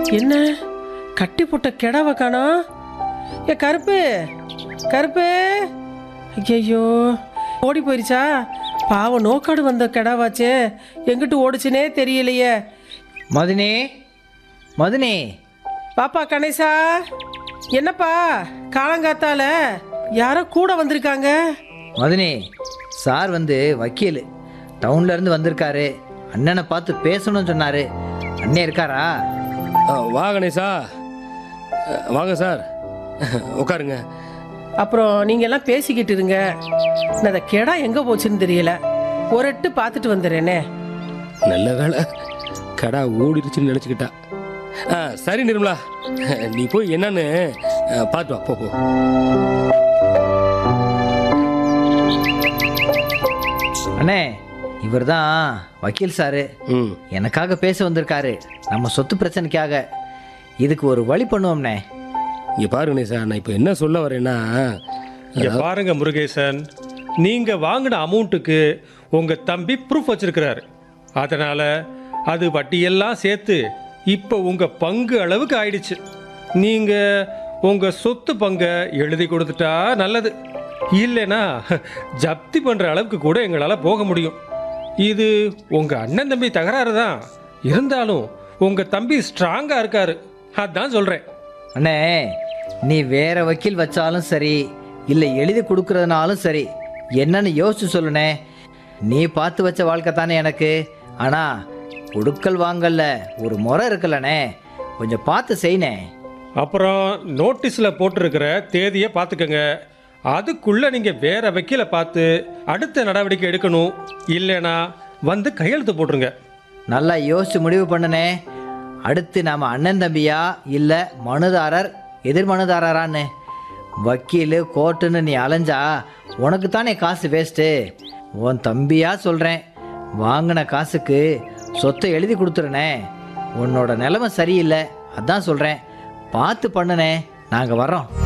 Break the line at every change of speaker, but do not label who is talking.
என்ன கட்டி போட்ட கிடாவை காணோம் ஏ கருப்பு கருப்பு ஐயோ ஓடி போயிருச்சா பாவம் நோக்காடு வந்த கிடாவாச்சே எங்கிட்டு ஓடுச்சுனே தெரியலையே
மதுனே மதுனே
பாப்பா கணேசா என்னப்பா காலங்காத்தால யாரோ கூட வந்திருக்காங்க
மதுனே சார் வந்து வக்கீல் டவுன்ல இருந்து வந்திருக்காரு அண்ணனை பார்த்து பேசணும்னு சொன்னாரு அண்ணே இருக்காரா
ஆ, வா கணேசா அ, வாங்க சார் உட்காருங்க
அப்புறம் நீங்க எல்லாம் பேசிக்கிட்டு இருங்க நான் அந்த கிடா எங்க போச்சுன்னு தெரியல ஒரு எட்டு பார்த்துட்டு வந்துடுறேனே
நல்ல வேலை கடா ஓடிடுச்சுன்னு நினச்சிக்கிட்டா ஆ சரி நிர்மலா நீ போய் என்னன்னு அ, பார்த்து வா போ போ
அண்ணே இவர் தான் வக்கீல் சாரு
ம்
எனக்காக பேச வந்திருக்காரு நம்ம சொத்து பிரச்சனைக்காக இதுக்கு ஒரு வழி பண்ணுவோம்ண்ணே
இங்கே பாரு கணேசா நான் இப்போ என்ன சொல்ல வரேன்னா
இங்க பாருங்க முருகேசன் நீங்க வாங்கின அமௌண்ட்டுக்கு உங்க தம்பி ப்ரூஃப் வச்சிருக்கிறாரு அதனால அது வட்டியெல்லாம் சேர்த்து இப்போ உங்க பங்கு அளவுக்கு ஆயிடுச்சு நீங்க உங்க சொத்து பங்கை எழுதி கொடுத்துட்டா நல்லது இல்லைன்னா ஜப்தி பண்ற அளவுக்கு கூட எங்களால போக முடியும் இது உங்க அண்ணன் தம்பி தகராறு தான் இருந்தாலும் உங்க தம்பி ஸ்ட்ராங்கா இருக்காரு அதான் சொல்றேன்
அண்ணே நீ வேற வக்கீல் வச்சாலும் சரி இல்லை எழுதி கொடுக்கறதுனாலும் சரி என்னன்னு யோசிச்சு சொல்லுனே நீ பார்த்து வச்ச வாழ்க்கை தானே எனக்கு ஆனா கொடுக்கல் வாங்கல்ல ஒரு முறை இருக்குல்லண்ணே கொஞ்சம் பார்த்து செய்யணே
அப்புறம் நோட்டீஸில் போட்டிருக்கிற தேதியை பார்த்துக்கங்க அதுக்குள்ள நீங்க வேற வக்கீல பார்த்து அடுத்த நடவடிக்கை எடுக்கணும் இல்லைனா வந்து கையெழுத்து போட்டுருங்க
நல்லா யோசிச்சு முடிவு பண்ணுனே அடுத்து நாம அண்ணன் தம்பியா இல்லை மனுதாரர் எதிர் மனுதாரரான்னு வக்கீல் கோர்ட்டுன்னு நீ அலைஞ்சா உனக்கு தானே காசு வேஸ்ட்டு உன் தம்பியா சொல்கிறேன் வாங்கின காசுக்கு சொத்தை எழுதி கொடுத்துருனே உன்னோட நிலைமை சரியில்லை அதான் சொல்கிறேன் பார்த்து பண்ணுனே நாங்கள் வர்றோம்